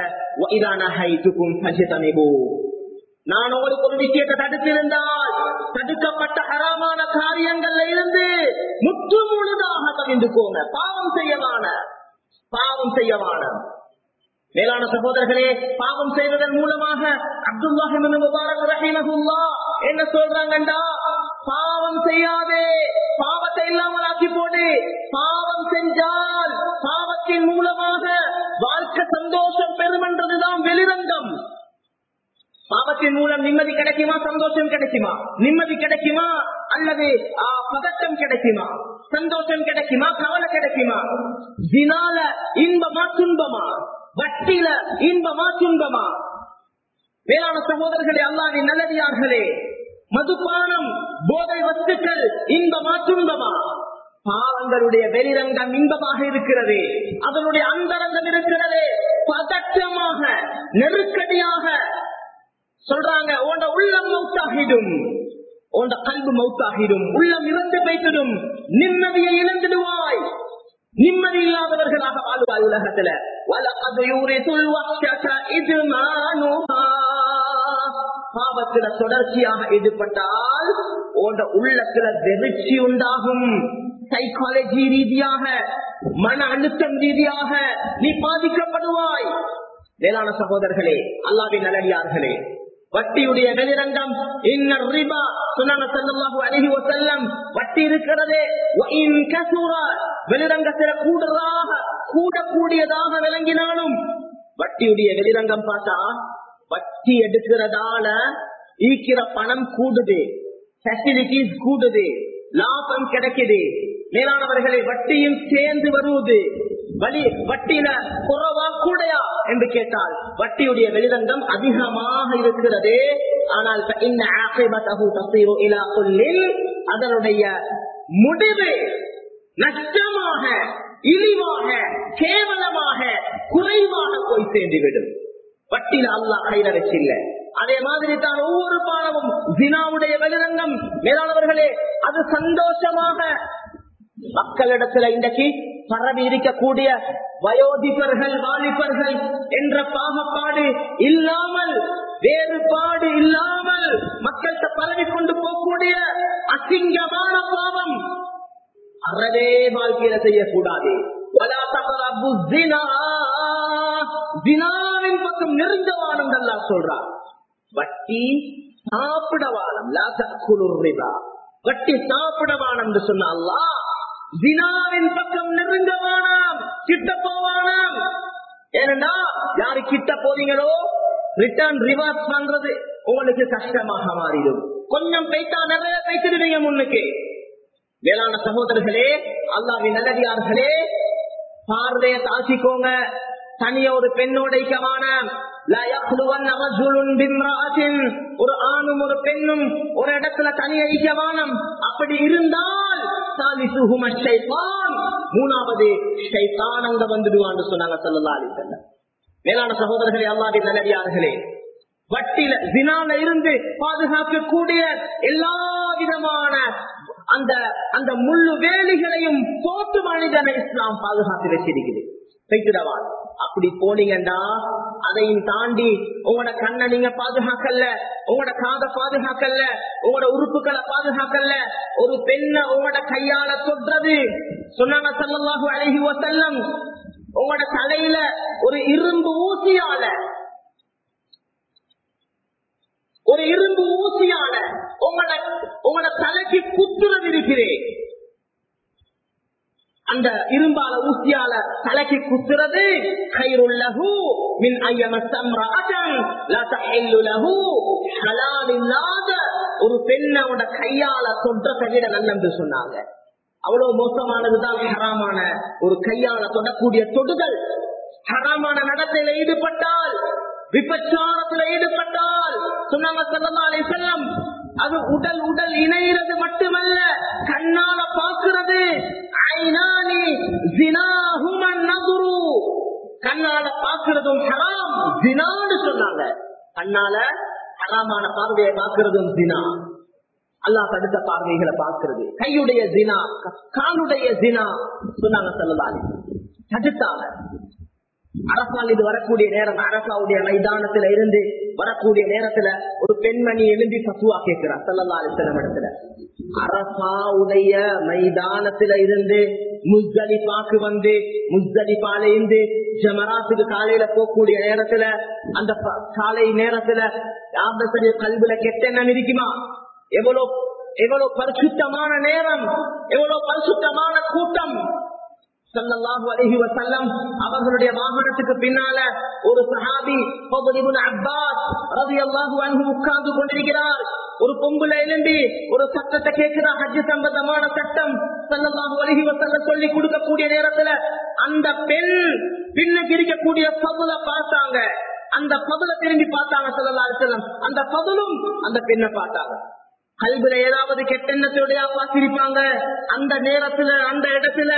நான் உங்களுக்கு ஒரு விஷயத்தை தடுத்திருந்தால் தடுக்கப்பட்ட அறமான காரியங்கள்ல இருந்து முற்று முழுதாக தவிர்ந்துக்கோங்க பாவம் செய்யவான பாவம் செய்யவான மேலான சகோதரர்களே பாவம் செய்வதன் மூலமாக அப்துல்லாஹிபின் முபாரக் ரஹிமஹுல்லா என்ன சொல்றாங்கண்டா பாவம் செய்யாதே பாவத்தை இல்லாமல் ஆக்கி போடு பாவம் செஞ்சால் பாவத்தின் மூலமாக வாழ்க்கை சந்தோஷம் பெறும் என்றதுதான் வெளிரங்கம் பாவத்தின் மூலம் நிம்மதி கிடைக்குமா சந்தோஷம் கிடைக்குமா நிம்மதி கிடைக்குமா அல்லது ஆ, பதட்டம் கிடைக்குமா சந்தோஷம் கிடைக்குமா கவலை கிடைக்குமா தினால இன்பமா துன்பமா வட்டியில இன்பமா துன்பமா வேளாண் சகோதரர்களே அல்லாவின் நல்லடியார்களே மதுபானம் போதை வஸ்துக்கள் இன்பமா துன்பமா பாவங்களுடைய வெளிரங்கம் இன்பமாக இருக்கிறது அதனுடைய அந்தரங்கம் இருக்கிறது பதற்றமாக நெருக்கடியாக சொல்றாங்க உண்ட உள்ளம் மௌத்தாகிடும் உண்ட கல்வி மௌத்தாகிடும் உள்ளம் இறந்து வைத்திடும் நிம்மதியை இழந்துடுவாய் நிம்மதி இல்லாதவர்களாக வாழ்வாய் உலகத்துல வலகது யூரிதுல் வஹ்ஷத இத்மானுஹா. பாவத்துல தொடர்ச்சியாக ஈடுபட்டால் உண்ட உள்ளத்துல வெறிச்சி உண்டாகும் சைக்காலஜி ரீதியாக மன அழுத்தம் ரீதியாக நீ பாதிக்கப்படுவாய் வேளாண் சகோதரர்களே அல்லாவின் நல்லடியார்களே வட்டியுடைய வெளிரங்கம் இன்னர் ரிபா சுனான ஸல்லல்லாஹு அலைஹி வஸல்லம் வட்டி இருக்கிறதே வ இன் கஸுரா வெளிரங்கத்தில் கூடுறதாக கூடக்கூடியதாக விளங்கினாலும் வட்டியுடைய வெளிரங்கம் பார்த்தா வட்டி எடுக்கிறதால ஈக்கிற பணம் கூடுது ஃபெசிலிட்டிஸ் கூடுது லாபம் கிடைக்குது மேலானவர்களை வட்டியும் சேர்ந்து வருவது வழி வட்டியில குறவா கூடையா என்று கேட்டால் வட்டியுடைய வெளிரங்கம் அதிகமாக இருக்கிறது ஆனால் فإن عاقبته تصير إلى كل அதனுடைய முடிவு நஷ்டமாக இழிவாக கேவலமாக குறைவாக போய் சேர்ந்துவிடும் வட்டியில அல்லாஹ் கையில வச்சில்ல அதே மாதிரி தான் ஒவ்வொரு பாடமும் ஜினாவுடைய வெளிரங்கம் மேலானவர்களே அது சந்தோஷமாக மக்களிடத்துல இன்றைக்கு பரவி இருக்கக்கூடிய வயோதிபர்கள் வாலிபர்கள் என்ற பாகப்பாடு இல்லாமல் வேறுபாடு இல்லாமல் மக்கள்கிட்ட பரவி கொண்டு போகக்கூடிய அசிங்கமான பாவம் அறவே வாழ்க்கையில செய்யக்கூடாது وَلَا تَقْرَبُوا الزِّنَا. ஜினாவின் பக்கம் நெருங்கவானம் அல்லா சொல்றார் வட்டி சாப்பிடவானம் லா தஅக்குலுர் ரிபா. வட்டி சாப்பிடவானம் என்று சொன்ன அல்லாஹ் ஜினாவின் பக்கம் நெருங்கவானாம் கிட்ட போவானாம் ஏனென்றா யாரு கிட்ட போறீங்களோ ரிட்டர்ன் ரிவர்ஸ் பண்றது உங்களுக்கு கஷ்டமாக மாறிடும் கொஞ்சம் பைத்தா நிறைய பைத்திடுவீங்க முன்னுக்கு வேளாண் சகோதரர்களே அல்லாவின் நல்லடியார்களே பார்வையை தாழ்த்திக்கோங்க தனிய ஒரு பெண்ணோட ஐக்கியமான ஒரு ஆணும் ஒரு பெண்ணும் ஒரு இடத்துல தனி ஐக்கியமானம் அப்படி இருந்தால் சாலிசுஹும ஷைத்தான். மூணாவது ஷைத்தான் அங்க வந்துடுவான்னு சொன்னாங்க சல்லா அலி செல்லம் மேலான சகோதரர்களே அல்லாவின் நல்லடியார்களே வட்டில ஜினால இருந்து பாதுகாக்கக்கூடிய எல்லா விதமான அந்த அந்த முள்ளு வேலிகளையும் போட்டு மனிதனை இஸ்லாம் பாதுகாத்து வச்சிருக்குது வைத்திடவான் அப்படி போனீங்கண்டா அதையும் தாண்டி உங்களோட கண்ணை நீங்க பாதுகாக்கல உங்களோட காதை பாதுகாக்கல உங்களோட உறுப்புகளை பாதுகாக்கல ஒரு பெண்ணை உங்களோட கையால தொடுறது சொன்னாங்க சல்லல்லாஹு அலைஹி வஸல்லம் உங்களோட தலையில ஒரு இரும்பு ஊசியால ஒரு இரும்பு ஊசியால உங்களோட உங்களோட தலைக்கு குத்துறது இருக்கிறேன் அந்த இரும்பால ஊசியால தலைக்கு குத்துறது கைருள்ளஹு மின் ஐயமஸ்தம்ரஅதன் லா தஹில்லு லஹு ஹலால் இல்லாத ஒரு பெண்ணோட கையால தொற்றதை விட நல்லென்று சொன்னாங்க அவ்வளவு மோசமானதுதான் ஹராமான ஒரு கையால தொடக்கூடிய தொடுதல் ஹராமான நடத்தையில ஈடுபட்டால் விபச்சாரத்துல ஈடுபட்டால் சொன்னாங்க சல்லா அலி செல்லம் அது உடல் உடல் இணைகிறது மட்டுமல்ல கண்ணால பாக்குறது ஐநானி ஜினாஹுமன் நகுரு கண்ணால பாக்குறதும் ஹராம் ஜினான்னு சொன்னாங்க கண்ணால ஹராமான பார்வையை பாக்குறதும் ஜினா அல்லாஹ் தடுத்த பார்வைகளை பார்க்கிறது கையுடைய ஜினா காலுடைய ஜினா சொன்னாங்க சொல்லலாலே தடுத்தாங்க அரசால் இது வரக்கூடிய நேரம் அரசாவுடைய மைதானத்துல இருந்து வரக்கூடிய நேரத்துல ஒரு பெண்மணி எழுந்தி பசுவா கேட்கிறார் சல்லல்லா அலிசல்லம் இடத்துல அரசாவுடைய மைதானத்துல இருந்து முஸ்தலிபாக்கு வந்து முஸ்தலிபால இருந்து ஜமராத்துக்கு காலையில போகக்கூடிய நேரத்துல அந்த ப- காலை நேரத்துல யாருந்த சரி கல்வில கெட்டெண்ணம் இருக்குமா எவ்வளவு எவ்வளவு பரிசுத்தமான நேரம் எவ்வளவு பரிசுத்தமான கூட்டம் ஸல்லல்லாஹு அலைஹி வஸல்லம் அவர்களுடைய வாகனத்துக்கு பின்னால ஒரு சஹாபி ஃபضل இப்னு அப்பாஸ் ரலியல்லாஹு அன்ஹு உட்கார்ந்து கொண்டிருக்கிறார் ஒரு பொம்புல எழும்பி ஒரு சட்டத்தை கேட்கிறார் ஹஜ் சம்பந்தமான சட்டம் ஸல்லல்லாஹு அலைஹி வஸல்லம் சொல்லி கொடுக்கக்கூடிய நேரத்துல அந்த பெண் பின்னுக்கு இருக்கக்கூடிய ஃபضல பார்த்தாங்க அந்த ஃபضல திரும்பி பார்த்தாங்க ஸல்லல்லாஹு அலைஹி வஸல்லம் அந்த ஃபضலும் அந்த பெண்ணை பார்த்தாங்க கல்வில ஏதாவது கெட்டெண்ணத்தோடயா பார்த்திருப்பாங்க அந்த நேரத்துல அந்த இடத்துல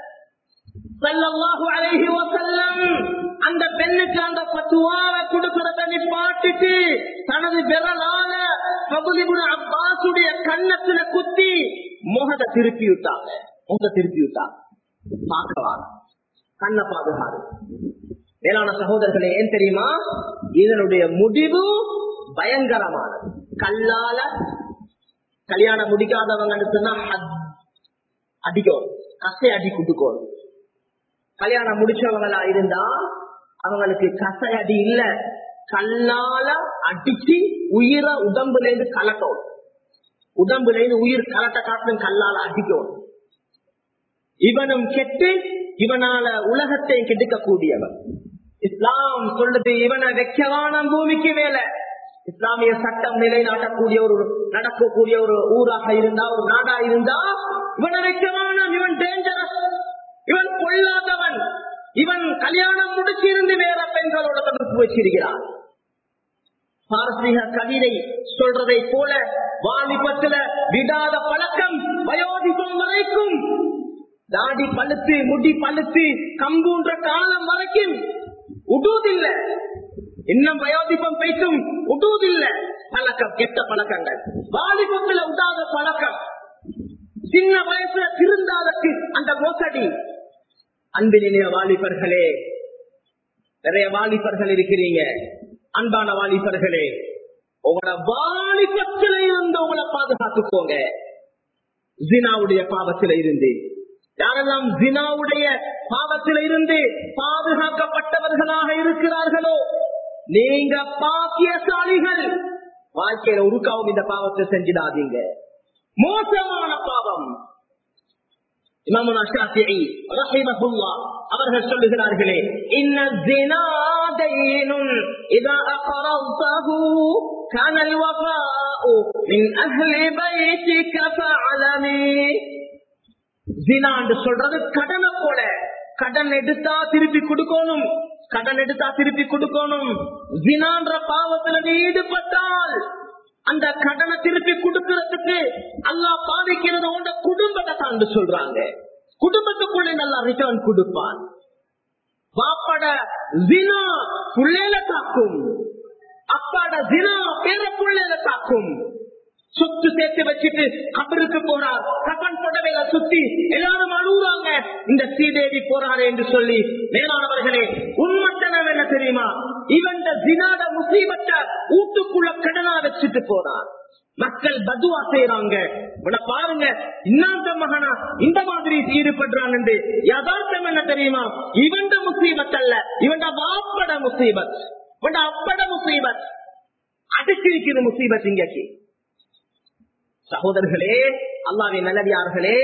ஸல்லல்லாஹு அலைஹி வஸல்லம் அந்த பெண்ணுக்கு அந்த பத்துவாவை கொடுக்கறத நிப்பாட்டிட்டு தனது விரலால ஃபதுல் இப்னு அப்பாஸுடைய கன்னத்துல குத்தி முகத்தை திருப்பி விட்டாங்க முகத்தை திருப்பி விட்டாங்க பார்க்கவாங்க கண்ணை பாதுகாரு மேலான சகோதரர்களே ஏன் தெரியுமா இதனுடைய முடிவு பயங்கரமானது கல்லால கல்யாணம் முடிக்காதவங்க சொன்னா ஹத் அடிக்கும் கசை அடி குட்டுக்கோணும் கல்யாணம் முடிச்சவங்களா இருந்தா அவங்களுக்கு கசை அடி இல்ல கல்லால அடிச்சு உயிரை உடம்புல இருந்து கலட்டும் உடம்புல இருந்து உயிர் கலட்ட காட்டும் கல்லால அடிக்கும் இவனும் கெட்டு இவனால உலகத்தை கெடுக்க கூடியவன் இஸ்லாம் சொல்லுது இவனை வைக்கவான பூமிக்கு மேல இஸ்லாமிய சட்டம் நிலைநாட்டக்கூடிய ஒரு நடக்கக்கூடிய ஒரு ஊராக இருந்தா ஒரு நாடா இருந்தா இவனை வைக்கவான இவன் டேஞ்சரஸ் இவன் கொள்ளாதவன் இவன் கல்யாணம் முடிச்சிருந்து வேற பெண்களோட தொடர்பு வச்சிருக்கிறான் பாரசீக கவிதை சொல்றதை போல வாலிபத்துல விடாத பழக்கம் வயோதிபம் வரைக்கும் தாடி பழுத்து முடி பழுத்து கம்புன்ற காலம் வரைக்கும் உடுவதில்லை இன்னும் வயோதிபம் பேசும் உடுவதில்லை பழக்கம் கெட்ட பழக்கங்கள் வாலிபத்துல உடாத பழக்கம் சின்ன வயசுல திருந்தாதற்கு அந்த மோசடி அன்பினிய வாலிபர்களே நிறைய வாலிபர்கள் இருக்கிறீங்க அன்பான வாலிபர்களே உங்களோட வாலிபத்தில இருந்து உங்களை பாதுகாத்துக்கோங்க ஜினாவுடைய பாவத்தில இருந்து யாரெல்லாம் ஜினாவுடைய பாவத்தில இருந்து பாதுகாக்கப்பட்டவர்களாக இருக்கிறார்களோ நீங்க பாக்கியசாலிகள் வாழ்க்கையில உருக்காவும் இந்த பாவத்தை செஞ்சிடாதீங்க மோசமான பாவம் இமாமுனா ஷாஃபிஈ ரஹிமஹுல்லாஹ் அவர்கள் சொல்லுகிறார்களே இன்ன ஸினா தைனுன் இதா அக்ரல்தஹு كان الوفاء من أهل بيتك فاعلمي ஜினா என்று சொல்றது கடனை போல கடன் எடுத்தா திருப்பி கொடுக்கணும் கடன் எடுத்தா திருப்பி கொடுக்கணும் ஜினான்ற பாவத்துல நீ ஈடுபட்டால் அந்த கடனை திருப்பி கொடுக்கறதுக்கு அல்லாஹ் பாதிக்கிறது உண்ட குடும்பத்தை தான் சொல்றாங்க குடும்பத்துக்குள்ளே நல்லா ரிட்டர்ன் கொடுப்பான் பாப்பட ஜினா புள்ளையில காக்கும் அப்பாட ஜினா பேர புள்ளையில காக்கும் சொத்து சேர்த்து வச்சுட்டு கபருக்கு போறார் கபன் புடவையில சுத்தி எல்லாரும் அழுகுறாங்க இந்த ஸ்ரீதேவி போறாரு என்று சொல்லி மேலானவர்களே உண்மத்தனம் என்ன தெரியுமா இவன் ஜினாட முசீபத்தை வீட்டுக்குள்ள கடனா வச்சுட்டு போறான் மக்கள் பதுவா செய்யறாங்க இவனை பாருங்க இன்னாந்த மகனா இந்த மாதிரி ஈடுபடுறான் என்று யதார்த்தம் என்ன தெரியுமா இவன் முசீபத் அல்ல இவன் வாப்பட முசீபத் இவன் அப்பட முசீபத் அடிச்சிருக்கிற முசீபத் இங்கக்கு சகோதரர்களே அல்லாவின் நல்லடியார்களே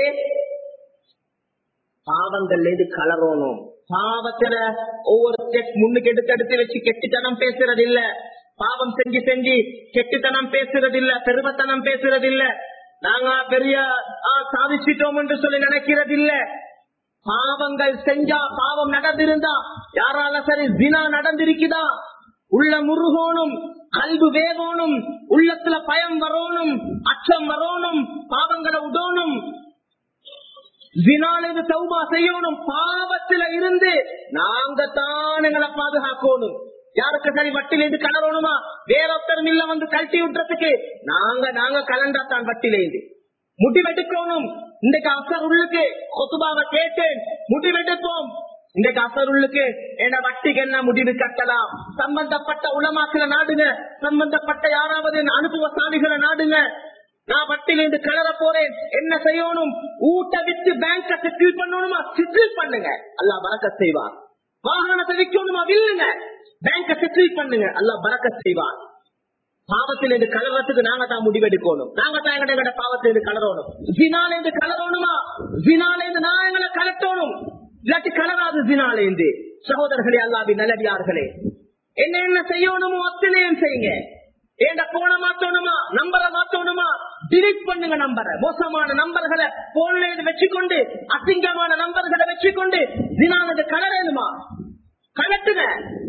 பாவங்கள்ல இருந்து கலரணும் பாவத்துல ஒவ்வொரு ஸ்டெப் முன்னுக்கு எடுத்து எடுத்து வச்சு கெட்டித்தனம் பேசுறது இல்ல பாவம் செஞ்சு செஞ்சு கெட்டித்தனம் பேசுறது இல்ல பெருமத்தனம் பேசுறது இல்ல நாங்க பெரிய ஆ, சாதிச்சிட்டோம் என்று சொல்லி நினைக்கிறது இல்ல பாவங்கள் செஞ்சா பாவம் நடந்திருந்தா யாரால சரி தினா நடந்திருக்குதா உள்ள முருகோனும் கல்வி வேகணும் உள்ளத்துல பயம் வரணும் அச்சம் வரணும் பாவங்களை உடணும் ஜினாலிருந்து சௌபா செய்யணும் பாவத்தில இருந்து நாங்க தான் எங்களை பாதுகாக்கணும் யாருக்கு சரி வட்டிலிருந்து கலரணுமா வேறொருத்தர் மில்ல வந்து கழட்டி விட்டுறதுக்கு நாங்க நாங்க கலண்டா தான் வட்டிலேந்து முடிவெடுக்கணும் இன்றைக்கு அசர் உள்ளுக்கு கொத்துபாவை கேட்டேன் முடிவெடுப்போம் இன்றைக்கு அசர் உள்ளுக்கு என்ன வட்டிக்கு என்ன முடிவு கட்டலாம் சம்பந்தப்பட்ட உலமாக்களை நாடுங்க சம்பந்தப்பட்ட யாராவது அனுபவசாலிகளை நாடுங்க நான் வட்டிலிருந்து கலர போறேன் என்ன செய்யணும் ஊட்ட வித்து பேங்க செட்டில் பண்ணணுமா செட்டில் பண்ணுங்க அல்லா பறக்க செய்வார் வாகனத்தை விற்கணுமா வில்லுங்க பேங்க செட்டில் பண்ணுங்க அல்லா பறக்க செய்வார் பாவத்தில் இருந்து கலரத்துக்கு நாங்க தான் முடிவெடுக்கணும் நாங்க தான் எங்கட எங்கட பாவத்தில் இருந்து கலரணும் ஜினால இருந்து கலரணுமா ஜினால இருந்து நான் எங்களை கலட்டணும் இல்லாட்டி கலராது ஜினால இருந்து சகோதரர்களே அல்லாவி நல்லடியார்களே என்ன என்ன செய்யணுமோ அத்தனையும் செய்யுங்க ஏண்ட போன மாத்தணுமா நம்பரை மாத்தணுமா டிலீட் பண்ணுங்க நம்பரை மோசமான நம்பர்களை போன்ல வச்சுக்கொண்டு அசிங்கமான நம்பர்களை வச்சுக்கொண்டு தினானது கலரணுமா கலட்டுங்க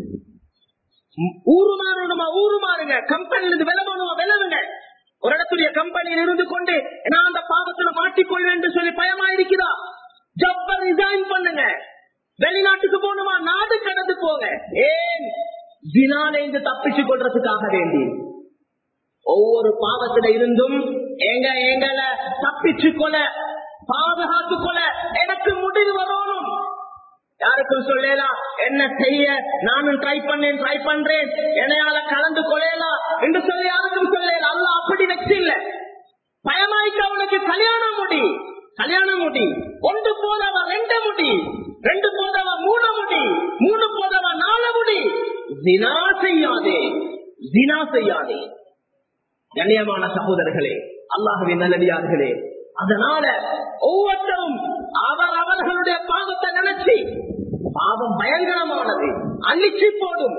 ஊரு மாறணுமா ஊரு மாறுங்க கம்பெனில இருந்து விலகணுமா விலகுங்க ஒரு இடத்துடைய கம்பெனியில் இருந்து கொண்டு நான் அந்த பாவத்துல மாட்டிக்கொள்வேன் என்று சொல்லி பயமா இருக்கிறா ஜப்ப ரிசைன் பண்ணுங்க வெளிநாட்டுக்கு போகணுமா நாடு கடந்து போங்க ஏன் தினாலேந்து தப்பிச்சு கொள்றதுக்காக வேண்டி ஒவ்வொரு பாவத்தில இருந்தும் எங்க எங்கள தப்பிச்சு கொல பாதுகாத்து கொல எனக்கு முடிவு வரணும் யாருக்கும் சொல்லலாம் என்ன செய்ய நானும் ட்ரை பண்ணேன் ட்ரை பண்றேன் என்னையால கலந்து கொள்ளலாம் என்று சொல்லி யாருக்கும் சொல்லல அல்ல அப்படி வச்சு இல்ல பயமாய்க்கு அவனுக்கு கல்யாண முடி கல்யாண முடி ஒன்று போதவ ரெண்டு முடி ரெண்டு போதவ மூணு முடி மூணு போதவ நாலு முடி தினா செய்யாதே தினா செய்யாதே கண்ணியமான சகோதரர்களே அல்லாஹுவின் நல்லடியார்களே அதனால ஒவ்வொருத்தரும் அவர் அவர்களுடைய பாவத்தை நினைச்சு பாவம் பயங்கரமானது அழிச்சு போடும்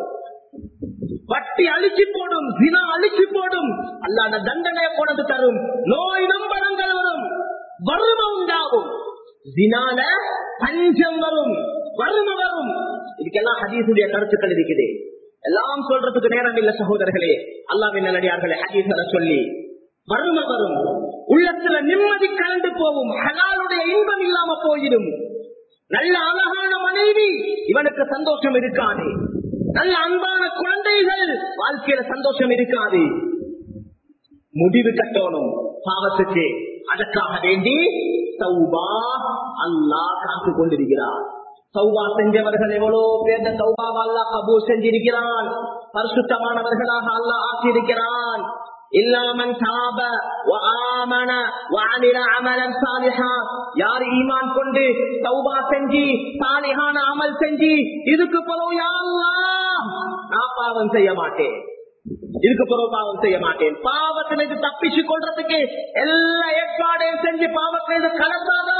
வட்டி அழிச்சு போடும் தினா அழிச்சு போடும் அல்லாத தண்டனை போனது தரும் நோய் நம்பரங்கள் வரும் வறுமை உண்டாகும் தினால பஞ்சம் வரும் வறுமை வரும் இதுக்கெல்லாம் ஹதீசுடைய கருத்துக்கள் இருக்குது எல்லாம் சொல்றதுக்கு நேரம் இல்ல சகோதரர்களே அல்லாவின் நல்லடியார்களே ஹதீஸ்களை சொல்லி வறுமை வரும் உள்ளத்துல நிம்மதி கலந்து போகும் ஹலாலுடைய இன்பம் இல்லாம போயிடும் நல்ல அழகான மனைவி இவனுக்கு சந்தோஷம் இருக்காது நல்ல அன்பான குழந்தைகள் வாழ்க்கையில சந்தோஷம் இருக்காது முடிவு கட்டணும் பாவத்துக்கு அதற்காக வேண்டி சௌபா அல்லா காத்து கொண்டிருக்கிறார் சௌபா செஞ்சவர்கள் எவ்வளவு பேர்ந்த சௌபாவா அல்லா கபூர் செஞ்சிருக்கிறான் பரிசுத்தமானவர்களாக அல்லா ஆக்கியிருக்கிறான் இல்லாமன் தாப وآمن وعمل عملا صالحا யார் ஈமான் கொண்டு தௌபா செஞ்சு சாலிஹான அமல் செஞ்சு இதுக்கு பிறகு யா அல்லாஹ் நான் பாவம் செய்ய மாட்டேன் இதுக்கு பிறகு பாவம் செய்ய மாட்டேன் பாவத்திலிருந்து தப்பிச்சு கொள்றதுக்கு எல்லா ஏற்பாடையும் செஞ்சு பாவத்திலிருந்து கலந்தாதா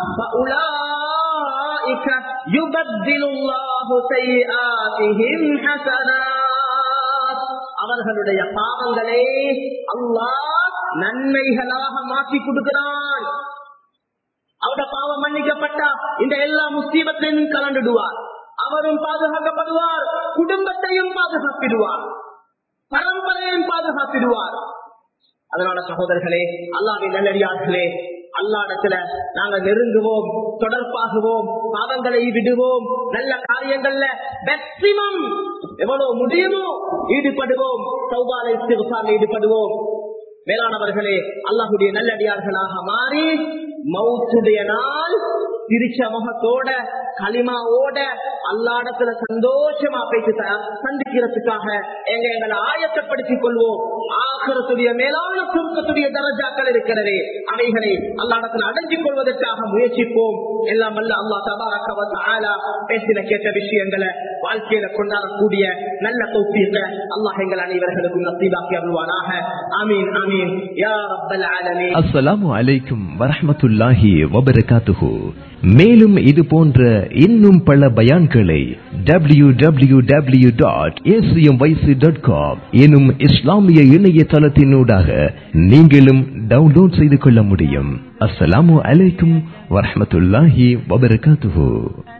فأولئك يبدل الله سيئاتهم حسنات அவர்களுடைய பாவங்களே அல்லாஹ் நன்மைகளாக மாற்றி கொடுக்கிறான் அவருடைய பாவம் மன்னிக்கப்பட்டா இந்த எல்லா முஸ்தீபத்தையும் கலந்துடுவார் அவரும் பாதுகாக்கப்படுவார் குடும்பத்தையும் பாதுகாப்பிடுவார் பரம்பரையும் பாதுகாப்பிடுவார் அதனால சகோதரர்களே அல்லாவின் நல்லடியார்களே அல்லாடத்துல நாங்க நெருங்குவோம் தொடர்பாகுவோம் பாவங்களை விடுவோம் நல்ல காரியங்கள்ல மேக்சிமம் எவ்வளவு முடியுமோ ஈடுபடுவோம் சௌபாலை ஈடுபடுவோம் மேலானவர்களே அல்லாஹுடைய நல்லடியார்களாக மாறி மவுத்துடைய நாள் திரிச்ச முகத்தோட களிமாவோட அல்லாடத்துல சந்தோஷமா பேசி சந்திக்கிறதுக்காக எங்க எங்களை ஆயத்தப்படுத்திக் கொள்வோம் ஆகரத்துடைய மேலான சுருக்கத்துடைய தரஜாக்கள் இருக்கிறதே அவைகளை அல்லாடத்துல அடைஞ்சு கொள்வதற்காக முயற்சிப்போம் எல்லாம் அல்ல அல்லா தபாரக்கவ பேசின கேட்ட விஷயங்களை வாழ்க்கையில கொண்டாடக்கூடிய நல்ல தௌசியத்தை அல்லாஹ் எங்கள் அனைவர்களுக்கும் நசீபாக்கி அருள்வானாக ஆமீன் ஆமீன் யா ரப்பல் ஆலமீன் அஸ்ஸலாமு அலைக்கும் வரஹ்மத்துல்லாஹி வபரகாத்துஹு மேலும் இது போன்ற இன்னும் பல பயான்களை W W W dot dot com எனும் இஸ்லாமிய இணையதளத்தினூடாக நீங்களும் டவுன்லோட் செய்து கொள்ள முடியும் அஸ்ஸலாமு அலைக்கும் வரஹ்மத்துல்லாஹி வபரகாத்துஹு